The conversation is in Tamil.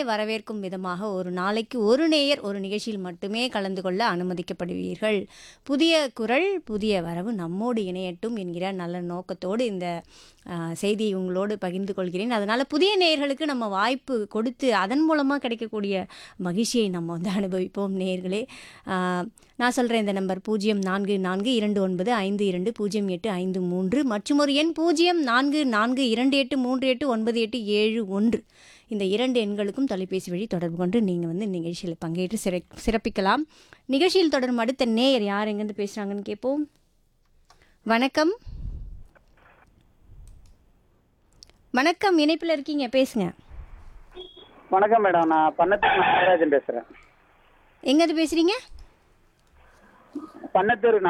வரவேற்கும் விதமாக ஒரு நாளைக்கு ஒரு நேயர் ஒரு நிகழ்ச்சியில் மட்டுமே கலந்து கொள்ள அனுமதிக்கப்படுவீர்கள் புதிய குரல் புதிய வரவு நம்மோடு இணையட்டும் என்கிற நல்ல நோக்கத்தோடு இந்த ஆ, செய்தியை உங்களோடு பகிர்ந்து கொள்கிறேன் அதனால் புதிய நேயர்களுக்கு நம்ம வாய்ப்பு கொடுத்து அதன் மூலமாக கிடைக்கக்கூடிய மகிழ்ச்சியை நம்ம வந்து அனுபவிப்போம் நேயர்களே ஆ, நான் சொல்கிறேன் இந்த நம்பர் பூஜ்ஜியம் நான்கு நான்கு இரண்டு ஒன்பது ஐந்து இரண்டு பூஜ்ஜியம் எட்டு ஐந்து மூன்று மற்றும் ஒரு எண் பூஜ்ஜியம் நான்கு நான்கு இரண்டு எட்டு மூன்று எட்டு ஒன்பது எட்டு ஏழு ஒன்று இந்த இரண்டு எண்களுக்கும் தொலைபேசி வழி தொடர்பு கொண்டு நீங்கள் வந்து நிகழ்ச்சியில் பங்கேற்று சிற சிறப்பிக்கலாம் நிகழ்ச்சியில் தொடரும் அடுத்த நேயர் யார் எங்கேருந்து பேசுகிறாங்கன்னு கேட்போம் வணக்கம் வணக்கம் இணைப்பில் இருக்கீங்க பேசுங்க வணக்கம் மேடம் நான் பன்னத்தூர் நாகராஜன் பேசுறேன் எங்கேருந்து பேசுகிறீங்க பன்னத்தூர்